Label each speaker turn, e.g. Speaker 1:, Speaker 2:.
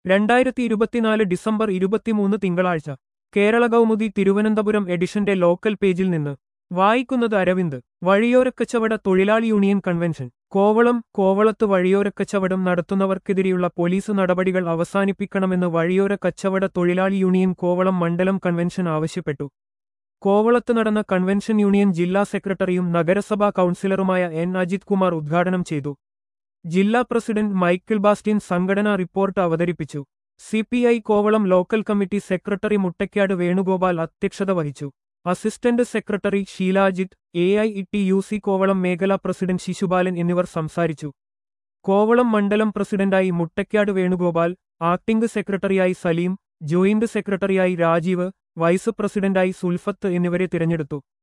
Speaker 1: രണ്ടായിരത്തി ഇരുപത്തിനാല് ഡിസംബർ ഇരുപത്തിമൂന്ന് തിങ്കളാഴ്ച കേരള കൗമുദി തിരുവനന്തപുരം എഡിഷന്റെ ലോക്കൽ പേജിൽ നിന്ന് വായിക്കുന്നത് അരവിന്ദ് വഴിയോരക്കച്ചവട തൊഴിലാളി യൂണിയൻ കൺവെൻഷൻ കോവളം കോവളത്ത് വഴിയോരക്കച്ചവടം നടത്തുന്നവർക്കെതിരെയുള്ള പോലീസ് നടപടികൾ അവസാനിപ്പിക്കണമെന്ന് വഴിയോര കച്ചവട തൊഴിലാളി യൂണിയൻ കോവളം മണ്ഡലം കൺവെൻഷൻ ആവശ്യപ്പെട്ടു കോവളത്ത് നടന്ന കൺവെൻഷൻ യൂണിയൻ ജില്ലാ സെക്രട്ടറിയും നഗരസഭാ കൌൺസിലറുമായ എൻ അജിത് കുമാർ ഉദ്ഘാടനം ചെയ്തു ജില്ലാ പ്രസിഡന്റ് മൈക്കിൾ ബാസ്റ്റിൻ സംഘടനാ റിപ്പോർട്ട് അവതരിപ്പിച്ചു CPI Kovalam local committee secretary Muttakkad Venugopal അധ്യക്ഷത വഹിച്ചു assistant secretary Sheelajith A I T U C Kovalam മേഖലാ പ്രസിഡന്റ് ശിശുപാലൻ എന്നിവർ സംസാരിച്ചു കോവളം മണ്ഡലം പ്രസിഡന്റായി മുട്ടയ്ക്കാട് വേണുഗോപാൽ ആക്ടിംഗ് സെക്രട്ടറിയായി സലീം ജോയിന്റ് സെക്രട്ടറിയായി രാജീവ് വൈസ് പ്രസിഡന്റായി സുൽഫത്ത് എന്നിവരെ തിരഞ്ഞെടുത്തു